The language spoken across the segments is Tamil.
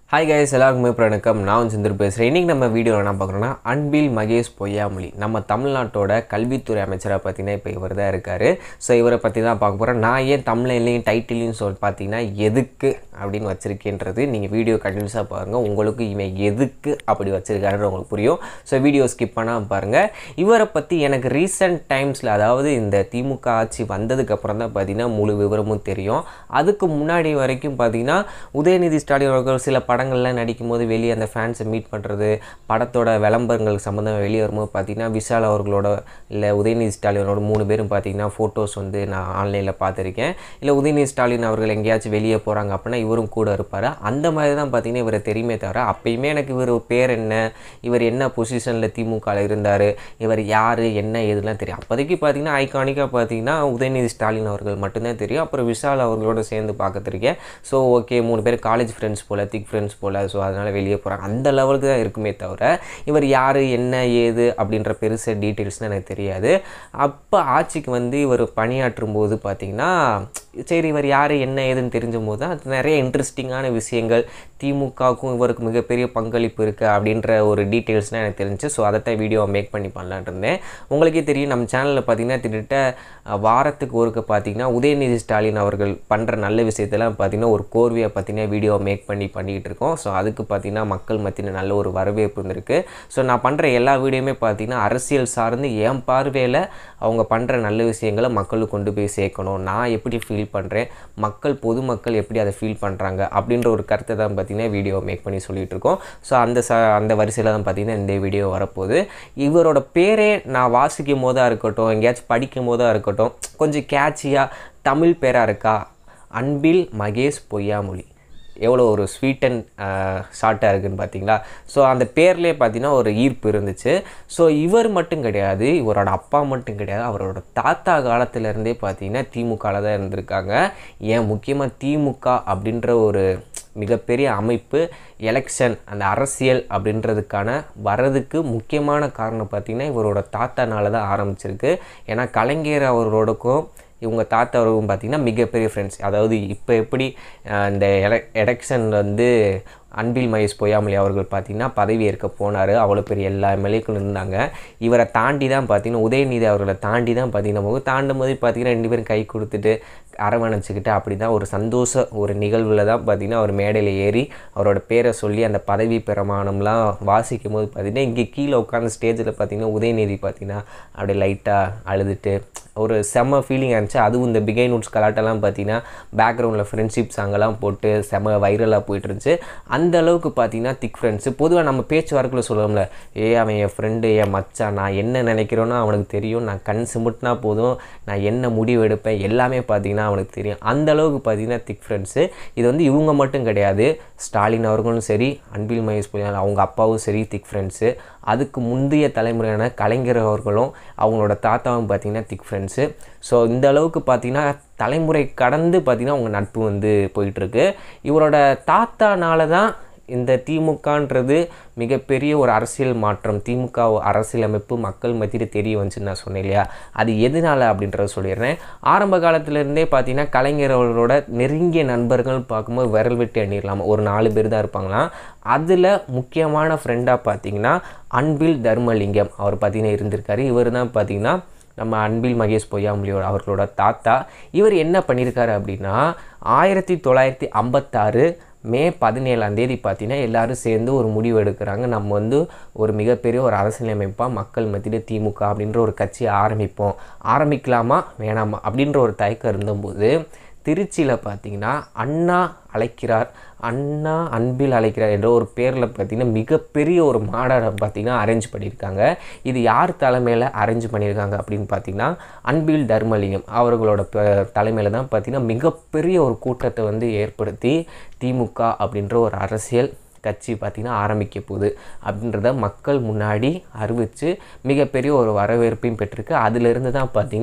ஹாய் கைஸ் எல்லாருக்குமே இப்போ வணக்கம் நான் வந்து சிந்தர் பேசுகிறேன் இன்றைக்கி நம்ம வீடியோவில் என்ன பார்க்குறோன்னா அன்பில் மகேஷ் பொய்யாமொழி நம்ம தமிழ்நாட்டோட கல்வித்துறை அமைச்சராக பார்த்தீங்கன்னா இப்போ இவர் தான் இருக்கார் ஸோ இவரை பற்றி தான் பார்க்க போகிறேன் நான் ஏன் தமிழ்லையும் டைட்டிலையும் சொல்லி பார்த்தீங்கன்னா எதுக்கு அப்படின்னு வச்சுருக்கேன்றது நீங்கள் வீடியோ கண்டினியூஸாக பாருங்கள் உங்களுக்கு இவன் எதுக்கு அப்படி வச்சுருக்காருன்னு உங்களுக்கு புரியும் ஸோ வீடியோ ஸ்கிப் பண்ணாமல் பாருங்கள் இவரை பற்றி எனக்கு ரீசெண்ட் டைம்ஸில் அதாவது இந்த திமுக ஆட்சி வந்ததுக்கப்புறம் தான் பார்த்தீங்கன்னா முழு விவரமும் தெரியும் அதுக்கு முன்னாடி வரைக்கும் பார்த்தீங்கன்னா உதயநிதி ஸ்டாலின் அவர்கள் சில படங்கள்லாம் நடிக்கும்போது வெளியே அந்த ஃபேன்ஸை மீட் பண்ணுறது படத்தோட விளம்பரங்கள் சம்மந்தமாக வெளியே வரும்போது பார்த்தீங்கன்னா விஷால் அவர்களோட இல்லை உதயநிதி ஸ்டாலினோட மூணு பேரும் பார்த்தீங்கன்னா ஃபோட்டோஸ் வந்து நான் ஆன்லைனில் பார்த்துருக்கேன் இல்லை உதயநிதி ஸ்டாலின் அவர்கள் எங்கேயாச்சும் வெளியே போகிறாங்க அப்படின்னா இவரும் கூட இருப்பார் அந்த மாதிரி தான் பார்த்தீங்கன்னா இவரை தெரியுமே தவிர அப்பயுமே எனக்கு இவர் பேர் என்ன இவர் என்ன பொசிஷனில் திமுகவில் இருந்தார் இவர் யார் என்ன எதுலாம் தெரியும் அப்போதைக்கு பார்த்தீங்கன்னா ஐகானிக்காக பார்த்தீங்கன்னா உதயநிதி ஸ்டாலின் அவர்கள் மட்டும்தான் தெரியும் அப்புறம் விஷால் அவர்களோட சேர்ந்து பார்த்துருக்கேன் ஸோ ஓகே மூணு பேர் காலேஜ் ஃப்ரெண்ட்ஸ் போல் திக் ஃப்ரெண்ட்ஸ் போல் ஸோ அதனால் வெளியே போகிறாங்க அந்த லெவலுக்கு தான் இருக்குமே தவிர இவர் யார் என்ன ஏது அப்படின்ற பெருசு டீட்டெயில்ஸ்னால் எனக்கு தெரியாது அப்போ ஆட்சிக்கு வந்து இவர் பணியாற்றும் போது பார்த்திங்கன்னா சரி இவர் யார் என்ன ஏதுன்னு தெரிஞ்ச போது தான் அது நிறைய இன்ட்ரெஸ்டிங்கான விஷயங்கள் திமுகவுக்கும் இவருக்கு மிகப்பெரிய பங்களிப்பு இருக்குது அப்படின்ற ஒரு டீட்டெயில்ஸ்னால் எனக்கு தெரிஞ்சு ஸோ அதைத்தான் வீடியோ மேக் பண்ணி பண்ணலான் இருந்தேன் உங்களுக்கே தெரியும் நம்ம சேனலில் பார்த்தீங்கன்னா திட்டத்தட்ட அஹ், வாரத்துக்கு ஒருக்க பார்த்தீங்கன்னா உதயநிதி ஸ்டாலின் அவர்கள் பண்ணுற நல்ல விஷயத்தெல்லாம் பார்த்தீங்கன்னா ஒரு கோர்வையை பார்த்தீங்கன்னா வீடியோ மேக் பண்ணி பண்ணிகிட்டு இருக்கோம் ஸோ அதுக்கு பார்த்தீங்கன்னா மக்கள் மத்தியில் நல்ல ஒரு வரவேற்பு இருந்திருக்கு ஸோ நான் பண்ணுற எல்லா வீடியோமே பார்த்தீங்கன்னா அரசியல் சார்ந்து என் பார்வையில் அவங்க பண்ணுற நல்ல விஷயங்களை மக்களுக்கு கொண்டு போய் சேர்க்கணும் நான் எப்படி ஃபீல் பண்ணுறேன் மக்கள் பொதுமக்கள் எப்படி அதை ஃபீல் பண்ணுறாங்க அப்படின்ற ஒரு கருத்தை தான் பார்த்தீங்கன்னா வீடியோ மேக் பண்ணி சொல்லிட்டு இருக்கோம் ஸோ அந்த ச அந்த வரிசையில் தான் பார்த்தீங்கன்னா இந்த வீடியோ வரப்போகுது இவரோட பேரே நான் வாசிக்கும் போதாக இருக்கட்டும் எங்கேயாச்சும் படிக்கும் போதாக இருக்கட்டும் கொஞ்சம் கேட்சியாக தமிழ் பேராக இருக்கா அன்பில் மகேஷ் பொய்யாமொழி எவ்வளோ ஒரு ஸ்வீட் அண்ட் ஷார்ட்டாக இருக்குன்னு பார்த்தீங்களா ஸோ அந்த பேர்லேயே பார்த்தீங்கன்னா ஒரு ஈர்ப்பு இருந்துச்சு ஸோ இவர் மட்டும் கிடையாது இவரோட அப்பா மட்டும் கிடையாது அவரோட தாத்தா காலத்துலேருந்தே பார்த்தீங்கன்னா திமுகவில் தான் இருந்திருக்காங்க ஏன் முக்கியமாக திமுக அப்படின்ற ஒரு மிகப்பெரிய அமைப்பு எலெக்ஷன் அந்த அரசியல் அப்படின்றதுக்கான வரதுக்கு முக்கியமான காரணம் பார்த்திங்கன்னா இவரோட தாத்தானால தான் ஆரம்பிச்சிருக்கு ஏன்னா கலைஞர் அவரோடக்கும் இவங்க தாத்தாவும் பார்த்திங்கன்னா மிகப்பெரிய ஃப்ரெண்ட்ஸ் அதாவது இப்போ எப்படி அஹ், இந்த எல எலெக்ஷன் வந்து அன்பில் மகேஷ் பொய்யாமொழி அவர்கள் பார்த்திங்கன்னா பதவி ஏற்க போனார் அவ்வளோ பெரிய எல்லா எம்எல்ஏக்களும் இருந்தாங்க இவரை தாண்டி தான் பார்த்திங்கன்னா உதயநிதி அவர்களை தாண்டி தான் பார்த்திங்கன்னா போகும் தாண்டும் போது பார்த்திங்கன்னா ரெண்டு பேரும் கை கொடுத்துட்டு அரவணைச்சிக்கிட்டு அப்படி தான் ஒரு சந்தோஷ ஒரு நிகழ்வில் தான் பார்த்திங்கன்னா அவர் மேடையில் ஏறி அவரோட பேரை சொல்லி அந்த பதவி பிரமாணம்லாம் வாசிக்கும் போது பார்த்திங்கன்னா இங்கே கீழே உட்காந்து ஸ்டேஜில் பார்த்திங்கன்னா உதயநிதி பார்த்திங்கன்னா அப்படியே லைட்டாக அழுதுட்டு ஒரு செம்ம ஃபீலிங் இருந்துச்சு அதுவும் இந்த பிகை நோட்ஸ் கலாட்டெல்லாம் பார்த்தீங்கன்னா பேக்ரவுண்டில் ஃப்ரெண்ட்ஷிப் சாங்கெல்லாம் போட்டு செம்ம வைரலாக போயிட்டு இருந்துச்சு அந்த அளவுக்கு பார்த்தீங்கன்னா திக் ஃப்ரெண்ட்ஸு பொதுவாக நம்ம பேச்சு வரக்குள்ள சொல்லுவோம்ல ஏ அவன் என் ஃப்ரெண்டு என் மச்சான் நான் என்ன நினைக்கிறேனோ அவனுக்கு தெரியும் நான் கண் சிமிட்டினா போதும் நான் என்ன முடிவு எடுப்பேன் எல்லாமே பார்த்தீங்கன்னா அவனுக்கு தெரியும் அந்த அளவுக்கு பார்த்தீங்கன்னா திக் ஃப்ரெண்ட்ஸு இது வந்து இவங்க மட்டும் கிடையாது ஸ்டாலின் அவர்களும் சரி அன்பில் மகேஷ் பொய்யாமொழி அவங்க அப்பாவும் சரி திக் ஃப்ரெண்ட்ஸு அதுக்கு முந்தைய தலைமுறையான கலைஞர் அவர்களும் அவங்களோட தாத்தாவும் பார்த்திங்கன்னா திக் ஃப்ரெண்ட்ஸு ஸோ இந்த அளவுக்கு பார்த்திங்கன்னா தலைமுறை கடந்து பார்த்திங்கன்னா அவங்க நட்பு வந்து போயிட்டுருக்கு இவரோட தாத்தானால தான் இந்த திமுகன்றது மிகப்பெரிய ஒரு அரசியல் மாற்றம் திமுக அரசியலமைப்பு மக்கள் மத்தியில் தெரிய வந்துச்சுன்னு நான் சொன்னேன் இல்லையா அது எதனால அப்படின்றத சொல்லிடுறேன் ஆரம்ப காலத்திலேருந்தே பார்த்தீங்கன்னா கலைஞர் அவர்களோட நெருங்கிய நண்பர்கள் பார்க்கும்போது விரல் விட்டு எண்ணிடலாம் ஒரு நாலு பேர் தான் இருப்பாங்களாம் அதில் முக்கியமான ஃப்ரெண்டாக பார்த்தீங்கன்னா அன்பில் தர்மலிங்கம் அவர் பார்த்தீங்கன்னா இருந்திருக்காரு இவர் தான் பார்த்தீங்கன்னா நம்ம அன்பில் மகேஷ் பொய்யாமொழியோட அவர்களோட தாத்தா இவர் என்ன பண்ணியிருக்காரு அப்படின்னா ஆயிரத்தி தொள்ளாயிரத்தி ஐம்பத்தாறு மே பதினேழாம் தேதி பார்த்தீங்கன்னா எல்லாரும் சேர்ந்து ஒரு முடிவு எடுக்கிறாங்க நம்ம வந்து ஒரு மிகப்பெரிய ஒரு அரசியலமைப்பாக மக்கள் மத்தியில் திமுக அப்படின்ற ஒரு கட்சியை ஆரம்பிப்போம் ஆரம்பிக்கலாமா வேணாமா அப்படின்ற ஒரு தயக்கம் இருந்தபோது திருச்சியில் பார்த்தீங்கன்னா அண்ணா அழைக்கிறார் அண்ணா அன்பில் அழைக்கிறார் என்ற ஒரு பேரில் பார்த்தீங்கன்னா மிகப்பெரிய ஒரு மாநாடம் பார்த்தீங்கன்னா அரேஞ்ச் பண்ணியிருக்காங்க இது யார் தலைமையில் அரேஞ்ச் பண்ணியிருக்காங்க அப்படின்னு பார்த்தீங்கன்னா அன்பில் தர்மலிங்கம் அவர்களோட தலைமையில் தான் பார்த்தீங்கன்னா மிகப்பெரிய ஒரு கூட்டத்தை வந்து ஏற்படுத்தி திமுக அப்படின்ற ஒரு அரசியல் கட்சி பார்த்திங்கன்னா ஆரம்பிக்க போகுது அப்படின்றத மக்கள் முன்னாடி அறிவித்து மிகப்பெரிய ஒரு வரவேற்பையும் பெற்றிருக்கு அதிலிருந்து தான் பார்த்திங்கன்னா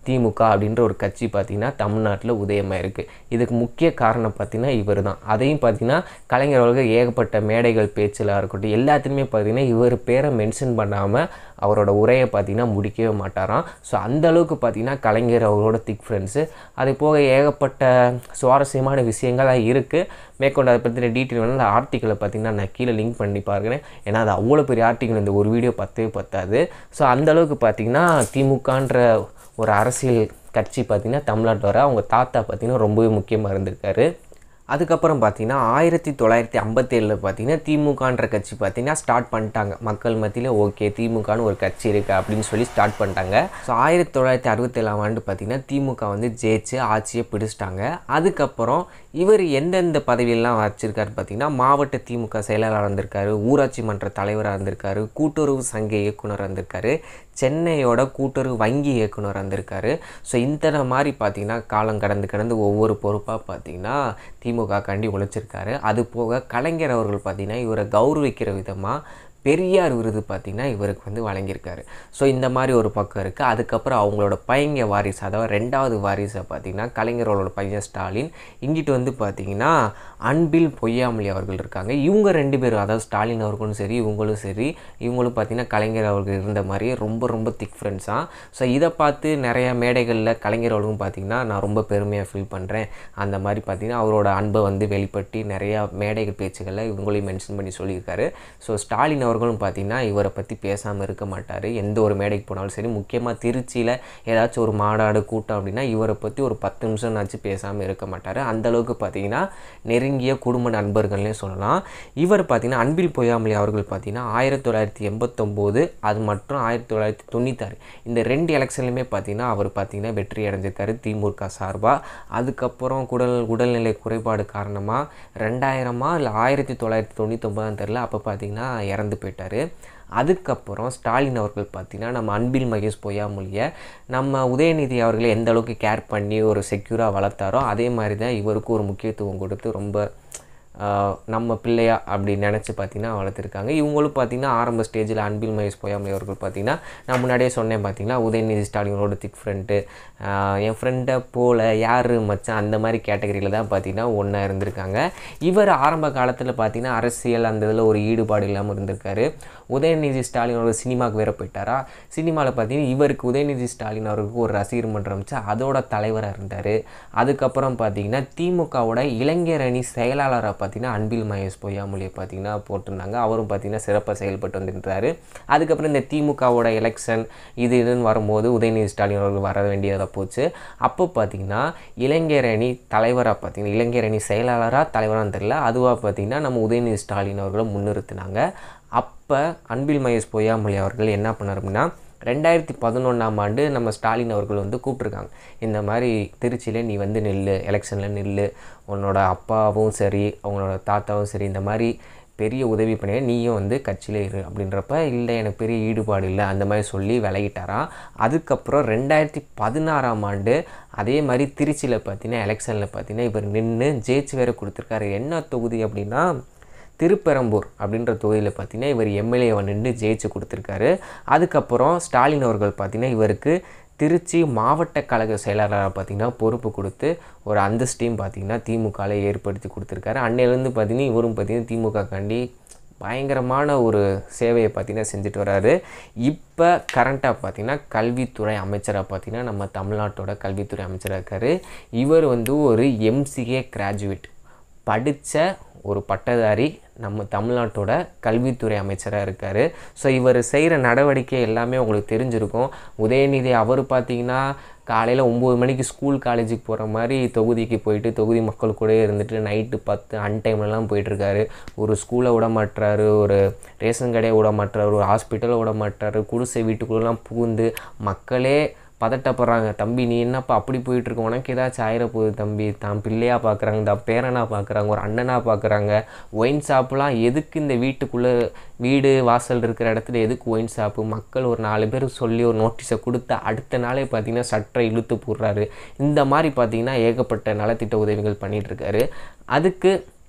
திமுக அப்படின்ற ஒரு கட்சி பார்த்திங்கன்னா தமிழ்நாட்டில் உதயமாக இருக்குது இதுக்கு முக்கிய காரணம் பார்த்திங்கன்னா இவர் தான் அதையும் பார்த்திங்கன்னா கலைஞர் அவர்கள் ஏகப்பட்ட மேடைகள் பேச்சில் இருக்கட்டும் எல்லாத்துலேயுமே பார்த்திங்கன்னா இவர் பேரை மென்ஷன் பண்ணாமல் அவரோட உரையை பார்த்திங்கன்னா முடிக்கவே மாட்டாராம் ஸோ அந்த அளவுக்கு பார்த்திங்கன்னா கலைஞர் அவரோட திக் ஃப்ரெண்ட்ஸு அது போக ஏகப்பட்ட சுவாரஸ்யமான விஷயங்கள்லாம் இருக்குது மேற்கொண்டு அதை பற்றின டீட்டெயில் வந்து அந்த ஆர்டிக்கலை பார்த்திங்கன்னா நான் கீழே லிங்க் பண்ணி பார்க்குறேன் ஏன்னா அது அவ்வளோ பெரிய ஆர்டிக்கல் இந்த ஒரு வீடியோ பத்தவே பத்தாது ஸோ அந்த அளவுக்கு பார்த்திங்கன்னா திமுகன்ற ஒரு அரசியல் கட்சி பார்த்திங்கன்னா தமிழ்நாட்டில் வர அவங்க தாத்தா பார்த்திங்கன்னா ரொம்பவே முக்கியமாக இருந்திருக்காரு அதுக்கப்புறம் பார்த்தீங்கன்னா ஆயிரத்தி தொள்ளாயிரத்தி ஐம்பத்தேழில் பார்த்தீங்கன்னா திமுகன்ற கட்சி பார்த்தீங்கன்னா ஸ்டார்ட் பண்ணிட்டாங்க மக்கள் மத்தியில் ஓகே திமுகன்னு ஒரு கட்சி இருக்குது அப்படின்னு சொல்லி ஸ்டார்ட் பண்ணிட்டாங்க ஸோ ஆயிரத்தி தொள்ளாயிரத்தி அறுபத்தேழாம் ஆண்டு பார்த்தீங்கன்னா திமுக வந்து ஜெயிச்சு ஆட்சியை பிடிச்சிட்டாங்க அதுக்கப்புறம் இவர் எந்தெந்த பதவியெல்லாம் வச்சிருக்காரு பார்த்தீங்கன்னா மாவட்ட திமுக செயலாளராக இருந்திருக்காரு ஊராட்சி மன்ற தலைவராக இருந்திருக்காரு கூட்டுறவு சங்க இயக்குனராக இருந்திருக்காரு சென்னையோட கூட்டுறவு வங்கி இயக்குனர் இருந்திருக்காரு ஸோ இந்த மாதிரி பார்த்தீங்கன்னா காலம் கடந்து கடந்து ஒவ்வொரு பொறுப்பாக பார்த்தீங்கன்னா திமுக காண்டி உழைச்சிருக்காரு அது போக கலைஞர் அவர்கள் பார்த்தீங்கன்னா இவரை கௌரவிக்கிற விதமாக பெரியார் விருது பார்த்திங்கன்னா இவருக்கு வந்து வழங்கியிருக்காரு ஸோ இந்த மாதிரி ஒரு பக்கம் இருக்குது அதுக்கப்புறம் அவங்களோட பையங்க வாரிசு அதாவது ரெண்டாவது வாரிசை பார்த்திங்கன்னா கலைஞரோட பையன் ஸ்டாலின் இங்கிட்டு வந்து பார்த்திங்கன்னா அன்பில் பொய்யாமொழி அவர்கள் இருக்காங்க இவங்க ரெண்டு பேரும் அதாவது ஸ்டாலின் அவர்களும் சரி இவங்களும் சரி இவங்களும் பார்த்திங்கன்னா கலைஞர் அவர்கள் இருந்த மாதிரியே ரொம்ப ரொம்ப திக் ஃப்ரெண்ட்ஸாக ஸோ இதை பார்த்து நிறையா மேடைகளில் கலைஞர் அவர்களும் பார்த்திங்கன்னா நான் ரொம்ப பெருமையாக ஃபீல் பண்ணுறேன் அந்த மாதிரி பார்த்திங்கன்னா அவரோட அன்பை வந்து வெளிப்பட்டி நிறையா மேடைகள் பேச்சுகளில் இவங்களையும் மென்ஷன் பண்ணி சொல்லியிருக்காரு ஸோ ஸ்டாலின் அவர்களும் பார்த்திங்கன்னா இவரை பற்றி பேசாமல் இருக்க மாட்டார் எந்த ஒரு மேடைக்கு போனாலும் சரி முக்கியமாக திருச்சியில் ஏதாச்சும் ஒரு மாநாடு கூட்டம் அப்படின்னா இவரை பற்றி ஒரு பத்து நிமிஷம்னாச்சும் பேசாமல் இருக்க மாட்டார் அந்தளவுக்கு பார்த்திங்கன்னா நெருங்கிய குடும்ப நண்பர்கள்னே சொல்லலாம் இவர் பார்த்திங்கன்னா அன்பில் பொய்யாமொழி அவர்கள் பார்த்திங்கன்னா ஆயிரத்தி தொள்ளாயிரத்தி எண்பத்தொம்போது அது மற்றும் ஆயிரத்தி தொள்ளாயிரத்தி தொண்ணூத்தாறு இந்த ரெண்டு எலெக்ஷன்லையுமே பார்த்திங்கன்னா அவர் பார்த்திங்கன்னா வெற்றி அடைஞ்சிருக்காரு திமுக சார்பாக அதுக்கப்புறம் உடல் உடல்நிலை குறைபாடு காரணமாக ரெண்டாயிரமா இல்லை ஆயிரத்தி தொள்ளாயிரத்தி தொண்ணூத்தொம்பதாம் தெரில அப்போ பார்த்திங்கன்னா இறந்து போயிட்டார் அதுக்கப்புறம் ஸ்டாலின் அவர்கள் பார்த்திங்கன்னா நம்ம அன்பில் மகேஷ் பொய்யாமொழியை நம்ம உதயநிதி அவர்களை எந்த அளவுக்கு கேர் பண்ணி ஒரு செக்யூராக வளர்த்தாரோ அதே மாதிரி தான் இவருக்கும் ஒரு முக்கியத்துவம் கொடுத்து ரொம்ப நம்ம பிள்ளையா அப்படி நினச்சி பார்த்திங்கன்னா வளர்த்துருக்காங்க இவங்களும் பார்த்திங்கன்னா ஆரம்ப ஸ்டேஜில் அன்பில் மகேஷ் பொய்யாமொழி அவர்கள் பார்த்திங்கன்னா நான் முன்னாடியே சொன்னேன் பார்த்திங்கன்னா உதயநிதி ஸ்டாலினோட திக் ஃப்ரெண்டு என் ஃப்ரெண்டை போல் யார் மச்சான் அந்த மாதிரி கேட்டகரியில் தான் பார்த்திங்கன்னா ஒன்றா இருந்திருக்காங்க இவர் ஆரம்ப காலத்தில் பார்த்திங்கன்னா அரசியல் அந்த இதில் ஒரு ஈடுபாடு இல்லாமல் இருந்திருக்காரு உதயநிதி ஸ்டாலின் அவர்கள் சினிமாவுக்கு வேற போயிட்டாரா சினிமாவில் பார்த்தீங்கன்னா இவருக்கு உதயநிதி ஸ்டாலின் அவருக்கு ஒரு ரசிகர் மன்றம் வச்சு அதோட தலைவராக இருந்தார் அதுக்கப்புறம் பார்த்தீங்கன்னா திமுகவோட இளைஞர் அணி செயலாளராக பார்த்தீங்கன்னா அன்பில் மகேஷ் பொய்யாமொழியை பார்த்தீங்கன்னா போட்டிருந்தாங்க அவரும் பார்த்தீங்கன்னா சிறப்பாக செயல்பட்டு வந்துருந்தார் அதுக்கப்புறம் இந்த திமுகவோட எலெக்ஷன் இது இதுன்னு வரும்போது உதயநிதி ஸ்டாலின் அவர்கள் வர வேண்டியதாக போச்சு அப்போ பார்த்தீங்கன்னா இளைஞர் அணி தலைவராக பார்த்தீங்கன்னா இளைஞர் அணி செயலாளராக தலைவராக தெரியல அதுவாக பார்த்தீங்கன்னா நம்ம உதயநிதி ஸ்டாலின் அவர்களை முன்னிறுத்தினாங்க அப்போ அன்பில் மகேஷ் பொய்யாமொழி அவர்கள் என்ன பண்ணார் அப்படின்னா ரெண்டாயிரத்தி பதினொன்றாம் ஆண்டு நம்ம ஸ்டாலின் அவர்கள் வந்து கூப்பிட்ருக்காங்க இந்த மாதிரி திருச்சியில் நீ வந்து நில்லு எலெக்ஷனில் நில்லு உன்னோட அப்பாவும் சரி அவங்களோட தாத்தாவும் சரி இந்த மாதிரி பெரிய உதவி பண்ணி நீயும் வந்து கட்சியில் இரு அப்படின்றப்ப இல்லை எனக்கு பெரிய ஈடுபாடு இல்லை அந்த மாதிரி சொல்லி விலகிட்டாராம் அதுக்கப்புறம் ரெண்டாயிரத்தி பதினாறாம் ஆண்டு அதே மாதிரி திருச்சியில் பார்த்தீங்கன்னா எலெக்ஷனில் பார்த்தீங்கன்னா இவர் நின்று ஜெயிச்சு வேறு கொடுத்துருக்காரு என்ன தொகுதி அப்படின்னா திருப்பெரம்பூர் அப்படின்ற தொகுதியில் பார்த்தீங்கன்னா இவர் எம்எல்ஏவை நின்று ஜெயிச்சு கொடுத்துருக்காரு அதுக்கப்புறம் ஸ்டாலின் அவர்கள் பார்த்தீங்கன்னா இவருக்கு திருச்சி மாவட்ட கழக செயலாளராக பார்த்திங்கன்னா பொறுப்பு கொடுத்து ஒரு அந்தஸ்டையும் பார்த்திங்கன்னா திமுகவில் ஏற்படுத்தி கொடுத்துருக்காரு அன்னையிலேருந்து பார்த்திங்கன்னா இவரும் பார்த்திங்கன்னா திமுக காண்டி பயங்கரமான ஒரு சேவையை பார்த்திங்கன்னா செஞ்சுட்டு வராரு இப்போ கரண்ட்டாக பார்த்திங்கன்னா கல்வித்துறை அமைச்சராக பார்த்திங்கன்னா நம்ம தமிழ்நாட்டோட கல்வித்துறை அமைச்சராக இருக்கார் இவர் வந்து ஒரு எம்சிஏ கிராஜுவேட் படித்த ஒரு பட்டதாரி நம்ம தமிழ்நாட்டோட கல்வித்துறை அமைச்சராக இருக்கார் ஸோ இவர் செய்கிற நடவடிக்கை எல்லாமே உங்களுக்கு தெரிஞ்சிருக்கும் உதயநிதி அவர் பார்த்திங்கன்னா காலையில் ஒம்பது மணிக்கு ஸ்கூல் காலேஜுக்கு போகிற மாதிரி தொகுதிக்கு போயிட்டு தொகுதி மக்கள் கூட இருந்துட்டு நைட்டு பத்து அன் டைம்லலாம் போயிட்டுருக்காரு ஒரு ஸ்கூலை விட மாட்டுறாரு ஒரு ரேஷன் கடையை விட மாட்டுறாரு ஒரு ஹாஸ்பிட்டலை விட மாட்டுறாரு குடிசை வீட்டுக்குள்ளெலாம் புகுந்து மக்களே பதட்டப்படுறாங்க தம்பி நீ என்னப்பா அப்படி போயிட்டுருக்க உனக்கு ஏதாச்சும் ஆயிர போகுது தம்பி தான் பிள்ளையாக பார்க்குறாங்க தான் பேரனாக பார்க்குறாங்க ஒரு அண்ணனாக பார்க்குறாங்க ஒயின் ஷாப்லாம் எதுக்கு இந்த வீட்டுக்குள்ளே வீடு வாசல் இருக்கிற இடத்துல எதுக்கு ஒயின் ஷாப்பு மக்கள் ஒரு நாலு பேர் சொல்லி ஒரு நோட்டீஸை கொடுத்து அடுத்த நாளே பார்த்தீங்கன்னா சட்டை இழுத்து போடுறாரு இந்த மாதிரி பார்த்தீங்கன்னா ஏகப்பட்ட நலத்திட்ட உதவிகள் பண்ணிகிட்ருக்காரு அதுக்கு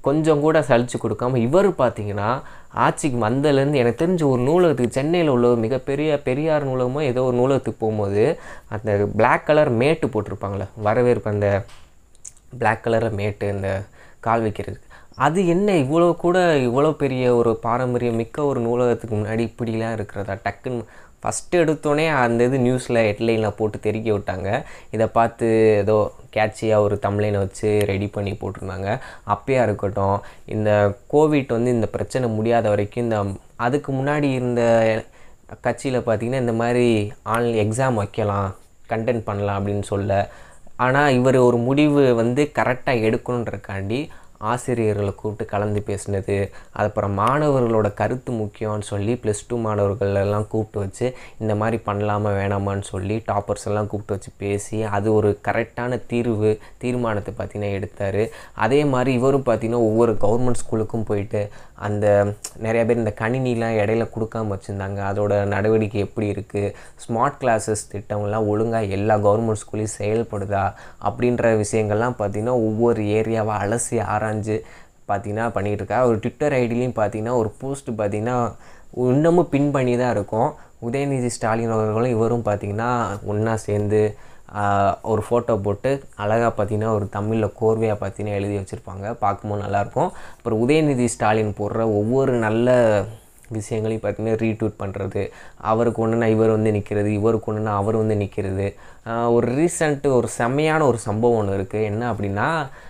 கொஞ்சம் கூட சலிச்சு கொடுக்காம இவர் பார்த்தீங்கன்னா ஆட்சிக்கு வந்ததுலேருந்து எனக்கு தெரிஞ்ச ஒரு நூலகத்துக்கு சென்னையில் உள்ள ஒரு மிகப்பெரிய பெரியார் நூலகமோ ஏதோ ஒரு நூலகத்துக்கு போகும்போது அந்த பிளாக் கலர் மேட்டு போட்டிருப்பாங்களே வரவேற்பு அந்த பிளாக் கலரில் மேட்டு இந்த கால் வைக்கிறது அது என்ன இவ்வளோ கூட இவ்வளோ பெரிய ஒரு பாரம்பரியம் மிக்க ஒரு நூலகத்துக்கு முன்னாடி இப்படிலாம் இருக்கிறதா டக்குன்னு ஃபஸ்ட்டு எடுத்தோடனே அந்த இது நியூஸில் ஹெட்லைனில் போட்டு தெறிக்க விட்டாங்க இதை பார்த்து ஏதோ கேட்சியாக ஒரு தமிழினை வச்சு ரெடி பண்ணி போட்டிருந்தாங்க அப்பயா இருக்கட்டும் இந்த கோவிட் வந்து இந்த பிரச்சனை முடியாத வரைக்கும் இந்த அதுக்கு முன்னாடி இருந்த கட்சியில் பார்த்திங்கன்னா இந்த மாதிரி ஆன்லைன் எக்ஸாம் வைக்கலாம் கண்டென்ட் பண்ணலாம் அப்படின்னு சொல்ல ஆனால் இவர் ஒரு முடிவு வந்து கரெக்டாக எடுக்கணுன்றக்காண்டி ஆசிரியர்களை கூப்பிட்டு கலந்து பேசினது அதுக்கப்புறம் மாணவர்களோட கருத்து முக்கியம்னு சொல்லி ப்ளஸ் டூ மாணவர்கள் எல்லாம் கூப்பிட்டு வச்சு இந்த மாதிரி பண்ணலாமா வேணாமான்னு சொல்லி டாப்பர்ஸ் எல்லாம் கூப்பிட்டு வச்சு பேசி அது ஒரு கரெக்டான தீர்வு தீர்மானத்தை பார்த்தீங்கன்னா எடுத்தார் அதே மாதிரி இவரும் பார்த்தீங்கன்னா ஒவ்வொரு கவர்மெண்ட் ஸ்கூலுக்கும் போயிட்டு அந்த நிறைய பேர் இந்த கணினிலாம் இடையில கொடுக்காம வச்சுருந்தாங்க அதோட நடவடிக்கை எப்படி இருக்குது ஸ்மார்ட் கிளாஸஸ் திட்டம்லாம் ஒழுங்காக எல்லா கவர்மெண்ட் ஸ்கூல்லையும் செயல்படுதா அப்படின்ற விஷயங்கள்லாம் பார்த்திங்கன்னா ஒவ்வொரு ஏரியாவை அலசி ஆராய்ஞ்சு பார்த்திங்கன்னா பண்ணிகிட்டு இருக்கா ஒரு ட்விட்டர் ஐடிலையும் பார்த்திங்கன்னா ஒரு போஸ்ட் பார்த்திங்கன்னா இன்னமும் பின் பண்ணி தான் இருக்கும் உதயநிதி ஸ்டாலின் அவர்களும் இவரும் பார்த்திங்கன்னா ஒன்றா சேர்ந்து ஒரு ஃபோட்டோ போட்டு அழகாக பார்த்தீங்கன்னா ஒரு தமிழில் கோர்வையாக பார்த்தீங்கன்னா எழுதி வச்சுருப்பாங்க பார்க்கும்போது நல்லாயிருக்கும் அப்புறம் உதயநிதி ஸ்டாலின் போடுற ஒவ்வொரு நல்ல விஷயங்களையும் பார்த்தீங்கன்னா ரீட்வீட் பண்ணுறது அவருக்கு ஒன்றுனா இவர் வந்து நிற்கிறது இவருக்கு ஒன்றுனா அவர் வந்து நிற்கிறது ஒரு ரீசண்ட்டு ஒரு செம்மையான ஒரு சம்பவம் ஒன்று இருக்குது என்ன அப்படின்னா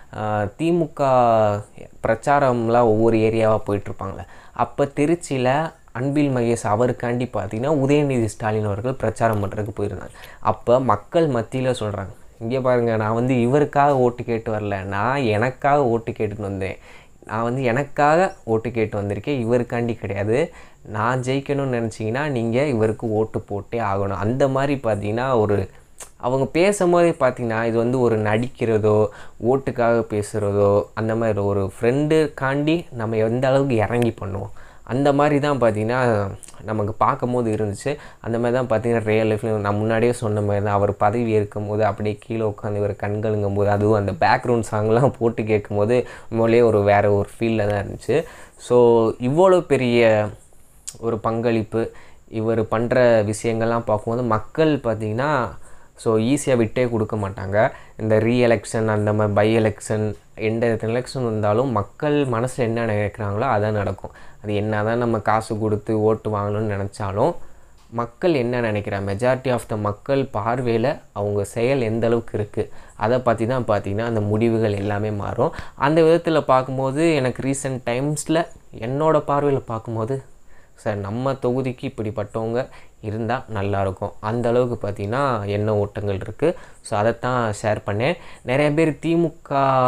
திமுக பிரச்சாரம்லாம் ஒவ்வொரு ஏரியாவாக போயிட்டுருப்பாங்களே அப்போ திருச்சியில் அன்பில் மகேஷ் அவருக்காண்டி பார்த்தீங்கன்னா உதயநிதி ஸ்டாலின் அவர்கள் பிரச்சாரம் பண்ணுறதுக்கு போயிருந்தாங்க அப்போ மக்கள் மத்தியில் சொல்கிறாங்க இங்கே பாருங்கள் நான் வந்து இவருக்காக ஓட்டு கேட்டு வரல நான் எனக்காக ஓட்டு கேட்டுட்டு வந்தேன் நான் வந்து எனக்காக ஓட்டு கேட்டு வந்திருக்கேன் இவருக்காண்டி கிடையாது நான் ஜெயிக்கணும்னு நினச்சிங்கன்னா நீங்கள் இவருக்கு ஓட்டு போட்டே ஆகணும் அந்த மாதிரி பார்த்தீங்கன்னா ஒரு அவங்க பேசும்போதே பார்த்தீங்கன்னா இது வந்து ஒரு நடிக்கிறதோ ஓட்டுக்காக பேசுகிறதோ அந்த மாதிரி ஒரு ஃப்ரெண்டுக்காண்டி நம்ம எந்த அளவுக்கு இறங்கி பண்ணுவோம் அந்த மாதிரி தான் பார்த்தீங்கன்னா நமக்கு பார்க்கும்போது இருந்துச்சு அந்த மாதிரி தான் பார்த்தீங்கன்னா ரியல் லைஃப்ல நான் முன்னாடியே சொன்ன மாதிரி தான் அவர் பதவி ஏற்கும் போது அப்படியே கீழே உட்காந்து இவர் கண்களுங்கும் போது அதுவும் அந்த பேக்ரவுண்ட் சாங்லாம் போட்டு கேட்கும்போது உண்மையிலே ஒரு வேறு ஒரு ஃபீலில் தான் இருந்துச்சு ஸோ இவ்வளோ பெரிய ஒரு பங்களிப்பு இவர் பண்ணுற விஷயங்கள்லாம் பார்க்கும்போது மக்கள் பார்த்திங்கன்னா ஸோ ஈஸியாக விட்டே கொடுக்க மாட்டாங்க இந்த ரீ எலெக்ஷன் அந்த மாதிரி பை எலெக்ஷன் எந்த எலெக்ஷன் வந்தாலும் மக்கள் மனசில் என்ன நினைக்கிறாங்களோ அதான் நடக்கும் அது என்ன தான் நம்ம காசு கொடுத்து ஓட்டு வாங்கணும்னு நினச்சாலும் மக்கள் என்ன நினைக்கிறாங்க மெஜாரிட்டி ஆஃப் த மக்கள் பார்வையில் அவங்க செயல் எந்த அளவுக்கு இருக்குது அதை பற்றி தான் பார்த்திங்கன்னா அந்த முடிவுகள் எல்லாமே மாறும் அந்த விதத்தில் பார்க்கும்போது எனக்கு ரீசெண்ட் டைம்ஸில் என்னோடய பார்வையில் பார்க்கும்போது சார் நம்ம தொகுதிக்கு இப்படிப்பட்டவங்க இருந்தால் நல்லாயிருக்கும் அந்த அளவுக்கு பார்த்திங்கன்னா என்ன ஓட்டங்கள் இருக்குது ஸோ அதைத்தான் ஷேர் பண்ணேன் நிறைய பேர் திமுக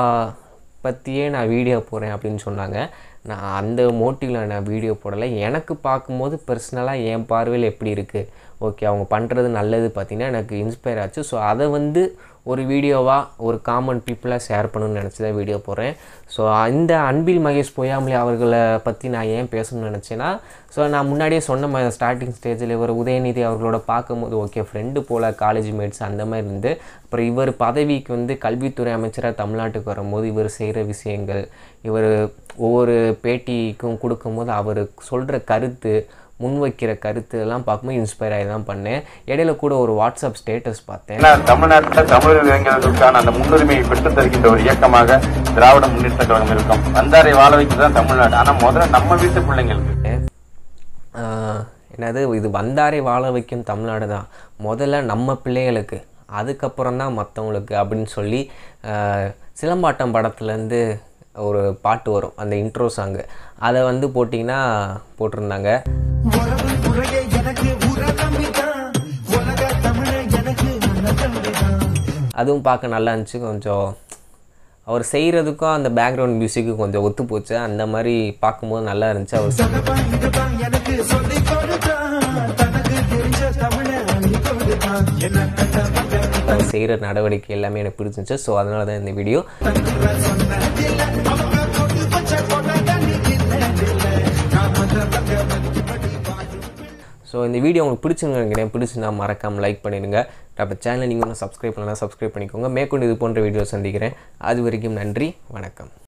பற்றியே நான் வீடியோ போடுறேன் அப்படின்னு சொன்னாங்க நான் அந்த மோட்டிவில் நான் வீடியோ போடலை எனக்கு பார்க்கும்போது பர்சனலாக என் பார்வையில் எப்படி இருக்குது ஓகே அவங்க பண்ணுறது நல்லது பார்த்திங்கன்னா எனக்கு இன்ஸ்பயர் ஆச்சு ஸோ அதை வந்து ஒரு வீடியோவாக ஒரு காமன் பீப்புளாக ஷேர் பண்ணணும்னு நினச்சி தான் வீடியோ போடுறேன் ஸோ இந்த அன்பில் மகேஷ் பொய்யாமலே அவர்களை பற்றி நான் ஏன் பேசணும்னு நினச்சேன்னா ஸோ நான் முன்னாடியே சொன்ன மாதிரி ஸ்டார்டிங் ஸ்டேஜில் இவர் உதயநிதி அவர்களோட பார்க்கும்போது ஓகே ஃப்ரெண்டு போல் காலேஜ் மேட்ஸ் அந்த மாதிரி இருந்து அப்புறம் இவர் பதவிக்கு வந்து கல்வித்துறை அமைச்சராக தமிழ்நாட்டுக்கு வரும்போது இவர் செய்கிற விஷயங்கள் இவர் ஒவ்வொரு பேட்டிக்கும் கொடுக்கும்போது அவர் சொல்கிற கருத்து முன்வைக்கிற கருத்து எல்லாம் பார்க்கும்போது இன்ஸ்பயர் ஆகி தான் பண்ணேன் இடையில கூட ஒரு வாட்ஸ்அப் ஸ்டேட்டஸ் பார்த்தேன் ஏன்னா தமிழ்நாட்டில் தமிழ் இளைஞர்களுக்கான அந்த முன்னுரிமையை பெற்றுத் தருகின்ற ஒரு இயக்கமாக திராவிட முன்னேற்ற கழகம் இருக்கும் வந்தாரை வாழ வைக்கதான் தமிழ்நாடு ஆனா முதல்ல நம்ம வீட்டு பிள்ளைங்களுக்கு ஆஹ் என்னது இது வந்தாரை வாழ வைக்கும் தமிழ்நாடு தான் முதல்ல நம்ம பிள்ளைகளுக்கு அதுக்கப்புறம் தான் மற்றவங்களுக்கு அப்படின்னு சொல்லி ஆஹ் சிலம்பாட்டம் படத்துலேருந்து ஒரு பாட்டு வரும் அந்த இன்ட்ரோ சாங்கு அதை வந்து போட்டிங்கன்னா போட்டிருந்தாங்க உறவு முறையே எனக்கு உர நம்பிதான் உலக தமிழ எனக்கு நல்ல தம்பிதான் அதுவும் பார்க்க நல்லா இருந்துச்சு கொஞ்சம் அவர் செய்கிறதுக்கும் அந்த பேக்ரவுண்ட் மியூசிக்கும் கொஞ்சம் ஒத்து போச்சு அந்த மாதிரி பார்க்கும்போது நல்லா இருந்துச்சு அவர் சகப்பா இதுதான் எனக்கு சொல்லி கொடுத்தான் தனக்கு தெரிஞ்ச தமிழ அள்ளி கொடுத்தான் என்ன கட்ட அவர் செய்கிற நடவடிக்கை எல்லாமே எனக்கு பிடிச்சிருந்துச்சு ஸோ அதனால தான் இந்த வீடியோ சொன்னதில்ல அவங்க கொண்டு வச்ச கொடை தண்ணி இல்லதில்ல நாம பக்க மதிப்படி வாழும் ஸோ இந்த வீடியோ உங்களுக்கு பிடிச்சுன்னு நினைக்கிறேன் பிடிச்சுன்னா மறக்காமல் லைக் பண்ணிடுங்க அப்போ சேனலை நீங்கள் ஒன்றும் சப்ஸ்கிரைப் பண்ணலாம் சப்ஸ்கிரைப் பண்ணிக்கோங்க மேற்கொண்டு இது போன்ற வீடியோ சந்திக்கிறேன் அது வரைக்கும் நன்றி வணக்கம்